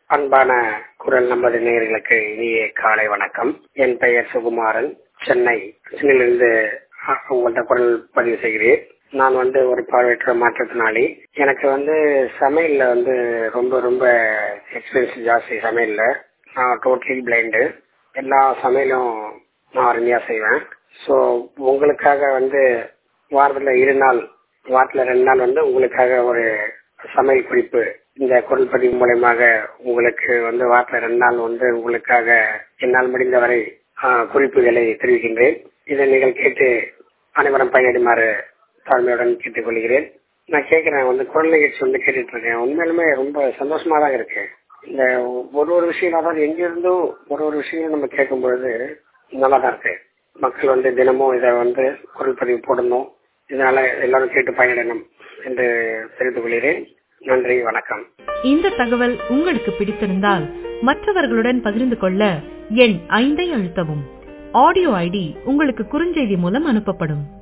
அன்பான குரல் நமது நேயர்களுக்கு இனிய காலை வணக்கம் என் பெயர் சுகுமாரன் சென்னை சென்னையிலிருந்து அஹ், உங்கள்ட்ட குரல் பதிவு செய்கிறேன் நான் வந்து ஒரு பார்வையற்ற மாற்றுத்திறனாளி எனக்கு வந்து சமையல்ல வந்து ரொம்ப ரொம்ப எக்ஸ்பீரியன்ஸ் ஜாஸ்தி சமையல்ல நான் டோட்டலி பிளைண்டு எல்லா சமையலும் நான் அருமையா செய்வேன் ஸோ உங்களுக்காக வந்து வாரத்தில் இரு நாள் வாரத்தில் ரெண்டு நாள் வந்து உங்களுக்காக ஒரு சமையல் குறிப்பு இந்த குரல் பதிவு மூலயமாக உங்களுக்கு வந்து வாரத்தில் ரெண்டு நாள் வந்து உங்களுக்காக என்னால் முடிந்தவரை ஆஹ், குறிப்புகளை தெரிவிக்கின்றேன் இதை நீங்கள் கேட்டு அனைவரும் பயனடைமாறு தாழ்மையுடன் கேட்டுக்கொள்கிறேன் நான் கேட்கிறேன் வந்து குரல் நிகழ்ச்சி வந்து கேட்டுட்டு இருக்கேன் உண்மையிலுமே ரொம்ப சந்தோஷமா தான் இருக்கு இந்த ஒரு ஒரு விஷயம் அதாவது எங்கிருந்தும் ஒரு ஒரு விஷயம் நம்ம கேட்கும் பொழுது நல்லா தான் இருக்கு மக்கள் வந்து தினமும் இதை வந்து குரல் பதிவு போடணும் இதனால எல்லாரும் கேட்டு பயனிடணும் என்று தெரிவித்துக் கொள்கிறேன் நன்றி வணக்கம் இந்த தகவல் உங்களுக்கு பிடித்திருந்தால் மற்றவர்களுடன் பகிர்ந்து கொள்ள எண் ஐந்தை அழுத்தவும் ஆடியோ ஐடி உங்களுக்கு குறுஞ்செய்தி மூலம் அனுப்பப்படும்